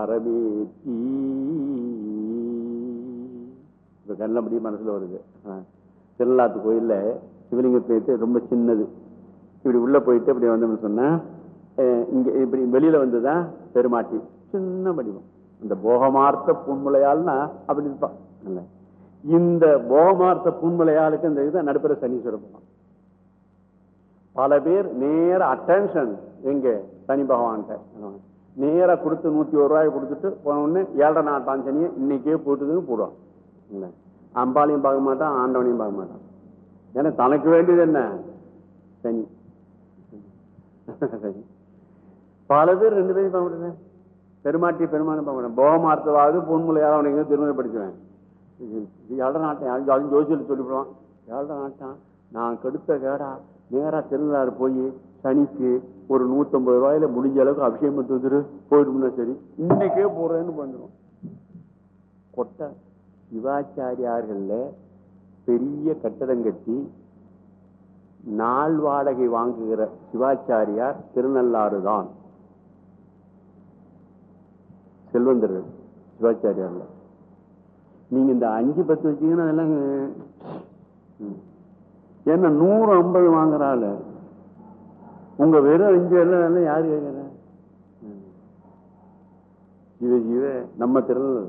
பரமேத்தி இப்ப கண்ணபடி மனசுல வருது ஆ. திருநள்ளாத்து கோயில்ல சிவலிங்க பேத்து ரொம்ப சின்னது இப்படி உள்ள போயிட்டு இப்படி வந்தோம்னு சொன்னா அஹ், இங்க இப்படி வெளியில வந்துதான் பெருமாட்டி சின்ன வடிவம் இந்த போகமார்த்த புன்முளையால்னா அப்படி இருப்பான் இல்ல. இந்த போகமார்த்த புன்முளையாளுக்கு இந்த இது நடுப்புற சனீஸ்வர பகவான் பல பேர் நேர அட்டென்ஷன் எங்க சனி பகவான்கிட்ட நேரா கொடுத்து நூத்தி ஒரு ரூபாய் கொடுத்துட்டு போன உடனே ஏழரை நாட்டான் சனியை இன்னைக்கே போட்டுதுன்னு போடுவான் இல்ல அம்பாலையும் பார்க்க மாட்டான் ஆண்டவனையும் பார்க்க மாட்டான் ஏன்னா தனக்கு வேண்டியது என்ன சனி சனி. பல பேர் ரெண்டு பேரும் பார்க்க மாட்டேன் பெருமாட்டி பெருமானும் பார்க்க மாட்டேன் போகமார்த்தவாது பொன்முலையாவது அவனுக்கு திருமணப்படுத்துவேன் ஏழரை நாட்டம் அதுவும் ஜோசியில் சொல்லிவிடுவான் ஏழரை நாட்டம் நான் கெடுத்த கேடா நேரா திருநாடு போய் சனிக்கு ஒரு நூத்தம்பது ரூபாயில முடிஞ்ச அளவுக்கு அபிஷேகம் பண்ணி வந்துரு போயிடும்னா சரி இன்னைக்கே போறேன்னு வந்துடும் கொட்டை சிவாச்சாரியார்கள்ல பெரிய கட்டடம் கட்டி நாள் வாடகை வாங்குகிற சிவாச்சாரியார் திருநள்ளாறு தான் செல்வந்தர்கள் சிவாச்சாரியார்ல நீங்க இந்த அஞ்சு பத்து வச்சீங்கன்னா அதெல்லாம் ம். ஏன்னா நூறு ஐம்பது வாங்குறாள் உங்க வெறும் அஞ்சு எல்லாம் யாரு கேட்கிற ம். ஜீவ ஜீவ நம்ம திருநெல்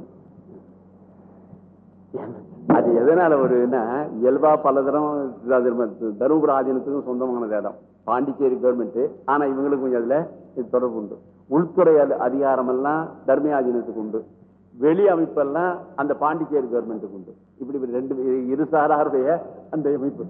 அது எதனால வருதுன்னா இயல்பா பல தரம் தருமபுர ஆதீனத்துக்கும் சொந்தமான இடம் பாண்டிச்சேரி கவர்மெண்ட் ஆனா இவங்களுக்கு கொஞ்சம் அதுல இது தொடர்பு உண்டு உள்துறை அதி- அதிகாரம் எல்லாம் தர்ம ஆதீனத்துக்கு உண்டு வெளி அமைப்பெல்லாம் அந்த பாண்டிச்சேரி கவர்மெண்ட்டுக்கு உண்டு இப்படி இப்படி ரெண்டு இருசாராருடைய அந்த அமைப்பு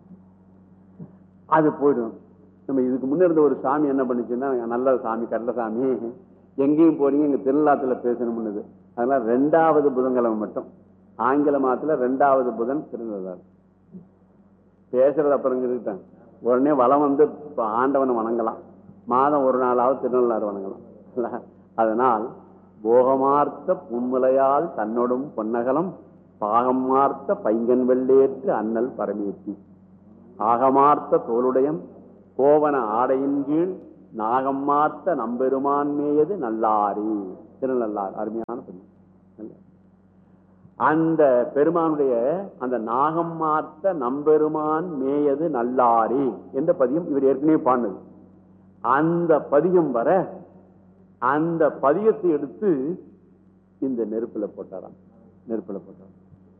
அது போயிடும் நம்ம இதுக்கு முன்ன இருந்த ஒரு சாமி என்ன பண்ணுச்சுன்னா நல்ல சாமி கடல சாமி எங்கேயும் போறீங்க இங்க திருநாத்துல பேசணும்னு அதனால ரெண்டாவது புதன்கிழமை மட்டும் ஆங்கில மாதத்துல ரெண்டாவது புதன் திருநள்ளாறு பேசுறது அப்புறம் இருக்கிட்டாங்க உடனே வளம் வந்து இப்ப ஆண்டவனை வணங்கலாம் மாதம் ஒரு நாளாவது திருநள்ளாறு வணங்கலாம் இல்ல? அதனால் போகமார்த்த புன்முலையால் தன்னோடும் பொன்னகலம் பாகமார்த்த பைங்கன் வெள்ளேற்று அண்ணல் பரமேத்தி ஆகமார்த்த தோளுடையம் கோவன ஆடையின் கீழ் நாகமார்த்த நம்பெருமான் மேயது நல்லாரி திருநள்ளார் அருமையான பெண் நல்ல. அந்த பெருமானுடைய அந்த நாகம் மார்த்த நம்பெருமான் மேயது நல்லாரி என்ற பதியம் இவர் ஏற்கனவே பாடுனது அந்த பதியம் வர அந்த பதியத்தை எடுத்து இந்த நெருப்புல போட்டாராம் நெருப்புல போட்டாராம்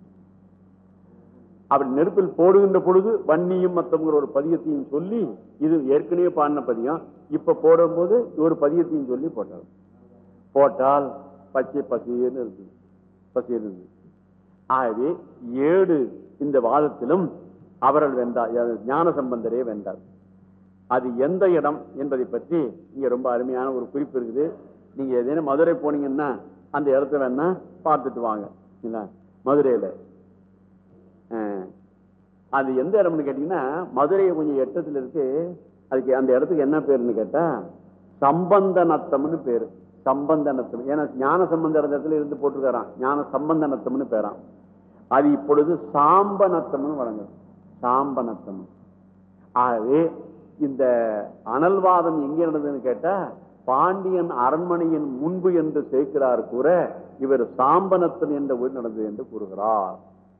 அப்படி நெருப்பில் போடுகின்ற பொழுது வன்னியும் மத்தவங்கிற ஒரு பதியத்தையும் சொல்லி இது ஏற்கனவே பாடின பதியம் இப்ப போடும்போது ஒரு பதியத்தையும் சொல்லி போட்டார் போட்டால் பச்சை பசியன்னு இருக்கு பசியன்னு இருக்கு ஆகவே ஏடு இந்த வாதத்திலும் அவர்கள் வென்றார் யார் ஞான சம்பந்தரே வென்றார் அது எந்த இடம் என்பதை பற்றி இங்க ரொம்ப அருமையான ஒரு குறிப்பு இருக்குது நீங்க ஏதேனும் மதுரை போனீங்கன்னா அந்த இடத்த வேணா பார்த்துட்டு வாங்க இல்ல மதுரையில அஹ், அது எந்த இடம்னு கேட்டீங்கன்னா மதுரை கொஞ்சம் எட்டத்துல இருக்கு அதுக்கு அந்த இடத்துக்கு என்ன பேருன்னு கேட்டா சம்பந்த நத்தம்னு பேரு சம்பந்த நத்தம் ஏன்னா ஞான சம்பந்த இடத்துல இருந்து போட்டிருக்காராம் ஞான சம்பந்த நத்தம்னு பேராம் அது இப்பொழுது சாம்ப நத்தம்னு வழங்குது சாம்ப நத்தம் ஆகவே இந்த அனல்வாதம் எங்க நடந்ததுன்னு கேட்டா பாண்டியன் அரண்மனையின் முன்பு என்று சேர்க்கிறார் கூற இவர் சாம்பனத்தன் என்ற ஊர் நடந்தது என்று கூறுகிறார்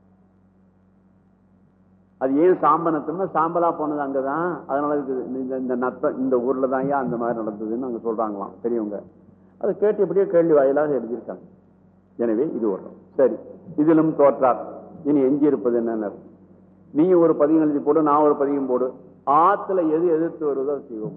அது ஏன் சாம்பனத்தம்னா சாம்பலா போனது அங்கதான் அதனால இருக்குது இந்த இந்த நத்தம் இந்த ஊர்ல தான் ஏன் அந்த மாதிரி நடந்ததுன்னு அங்க சொல்றாங்களாம் பெரியவங்க அதை கேட்டு எப்படியோ கேள்வி வாயிலாக எழுதியிருக்காங்க எனவே இது ஒரு சரி இதிலும் தோற்றார் இனி எஞ்சி இருப்பது என்னன்னு நீ ஒரு பதியம் எழுதி போடு நான் ஒரு பதியம் போடு ஆத்துல எது எதிர்த்து வருவதோ அதை செய்வோம்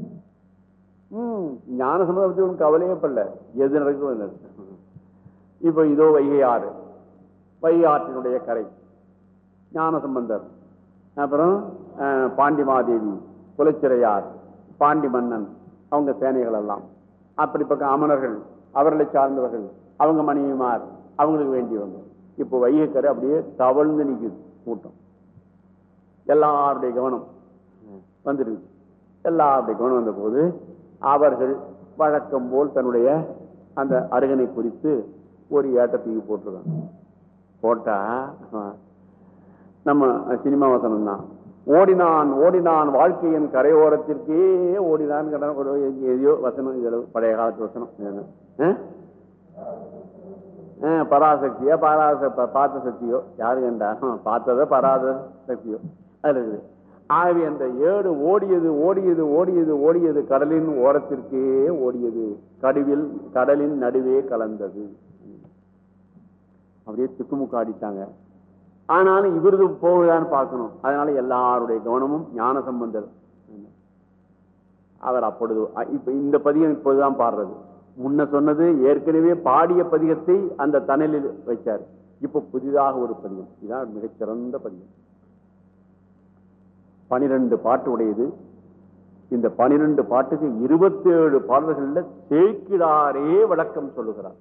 ம் ஞான சம்பந்தம் பத்தி உனக்கு கவலையே படல எது நடக்குதோ அது நடக்கும். இப்ப இதோ வைகை ஆறு வைகை ஆற்றினுடைய கரை ஞான சம்பந்தர் அப்புறம் அஹ், பாண்டிமாதேவி குலச்சிறையார் பாண்டி மன்னன் அவங்க சேனைகள் எல்லாம் அப்படி பக்கம் அமரர்கள் அவர்களை சார்ந்தவர்கள் அவங்க மனைவிமார் அவங்களுக்கு வேண்டியவங்க இப்போ வைகைக்கரை அப்படியே தவழ்ந்து நிக்குது கூட்டம் எல்லாருடைய கவனம் வந்துருக்கு எல்லாருடைய கவனம் வந்த போது அவர்கள் வழக்கம் போல் தன்னுடைய அந்த அருகனை குறித்து ஒரு ஏட்டத்துக்கு போட்டிருக்காங்க போட்டா ஆ, நம்ம சினிமா வசனம் தான் ஓடினான் ஓடினான் வாழ்க்கையின் கரையோரத்திற்கே ஓடினான் கேட்டா ஒரு எதையோ வசனம் இதுல பழைய காலத்து வசனம் இது. ஆ? ஆஹ் பராசக்தியா பராச ப- பார்த்த சக்தியோ யாரு கண்டா ஹம், பார்த்ததோ பராத சக்தியோ அது இருக்குது ஆகவே அந்த ஏடு ஓடியது ஓடியது ஓடியது ஓடியது கடலின் ஓரத்திற்கே ஓடியது கடுவில் கடலின் நடுவே கலந்தது அப்படியே திக்குமுக்காடிட்டாங்க ஆனாலும் இவரது போகுதான்னு பார்க்கணும் அதனால எல்லாருடைய கவனமும் ஞான சம்பந்தர் அவர் அப்பொழுது அ- இப்ப இந்த பதிகம் இப்போதுதான் பாடுறது முன்ன சொன்னது ஏற்கனவே பாடிய பதிகத்தை அந்த தணலில் வைச்சார் இப்ப புதிதாக ஒரு பதிகம் இதான் மிகச்சிறந்த பதிகம் பனிரெண்டு பாட்டு உடையது இந்த பனிரெண்டு பாட்டுக்கு இருபத்தி ஏழு பாடல்கள்ல தேய்க்கிடாரே விளக்கம் சொல்லுகிறார்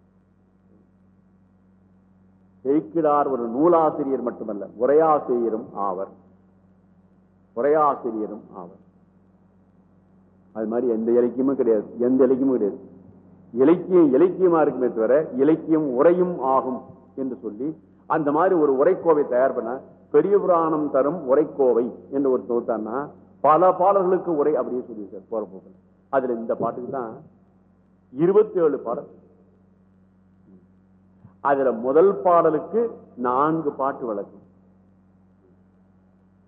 தேய்க்கிடார் ஒரு நூலாசிரியர் மட்டுமல்ல உரையாசிரியரும் ஆவர் உரையாசிரியரும் ஆவர் அது மாதிரி எந்த இலக்கியமும் கிடையாது எந்த இலக்கியமும் கிடையாது இலக்கியம் இலக்கியமா இருக்குமே தவிர இலக்கியம் உரையும் ஆகும் என்று சொல்லி அந்த மாதிரி ஒரு உரைக்கோவை தயார் பண்ண பெரிய புராணம் தரும் உரைக்கோவை என்று ஒரு தொகுத்தான்னா பல பாடல்களுக்கு உரை அப்படியே சொல்லியிருக்கார் போற போக்கில் அதுல இந்த பாட்டுக்கு தான் இருபத்தி ஏழு பாடல் அதுல முதல் பாடலுக்கு நான்கு பாட்டு விளக்கும்